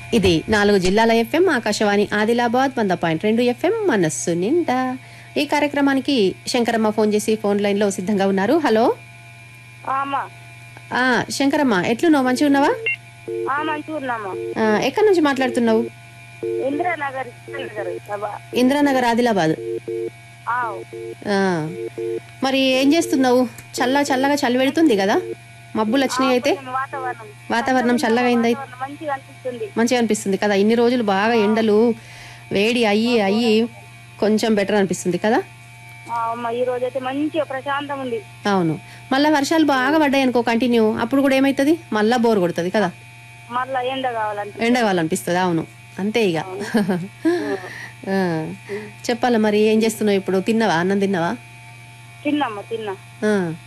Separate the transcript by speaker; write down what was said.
Speaker 1: ఇది నాలుగు జిల్లాల ఎఫ్ఎం ఆకాశవాణి ఆదిలాబాద్ వంద పాయింట్ రెండు ఎఫ్ఎం మనస్సు నిండా ఈ కార్యక్రమానికి శంకరమ్మ ఫోన్ చేసి ఫోన్ లైన్ లో సిద్ధంగా ఉన్నారు హలో
Speaker 2: అమ్మా
Speaker 1: ఆ శంకరమ్మ ఎట్లున్నావు మంచిగా ఉన్నావా
Speaker 2: మంచిగా ఉన్నామా
Speaker 1: ఆ, ఎక్కడి నుంచి మాట్లాడుతున్నావు
Speaker 2: ఇందిరానగర్ ఇందిరానగర్ అబ్బా.
Speaker 1: ఇందిరానగర్ ఆదిలాబాద్
Speaker 2: ఆవ్.
Speaker 1: ఆ, మరి ఏం చేస్తున్నావు చల్ల చల్లగా చలి పెడుతుంది కదా మబ్బులు వచ్చినాయి అయితే
Speaker 2: కొంచెం వాతావరణం
Speaker 1: వాతావరణం చల్లగా అయింది అయితే
Speaker 2: వాతావరణం మంచిగా అనిపిస్తుంది
Speaker 1: మంచిగా అనిపిస్తుంది కదా ఇన్ని రోజులు బాగా ఎండలు వేడి అయ్యి అయ్యి కొంచెం బెటర్ అనిపిస్తుంది కదా
Speaker 2: ఆ, అమ్మ ఈ రోజు అయితే మంచిగా ప్రశాంతం ఉంది
Speaker 1: అవును మళ్ళీ వర్షాలు బాగా పడ్డాయి అనుకో కంటిన్యూ అప్పుడు కూడా ఏమవుతుంది మళ్ళా బోర్ కొడుతుంది కదా
Speaker 2: మళ్ళా ఎండ కావాలంటే
Speaker 1: ఎండ కావాలనిపిస్తుంది అవును అంతే ఇక ఆ, చెప్పాలా మరి ఏం చేస్తున్నావు ఇప్పుడు తిన్నావా అన్నం తిన్నావా
Speaker 2: తిన్నమ్మ తిన్నా
Speaker 1: ఆ,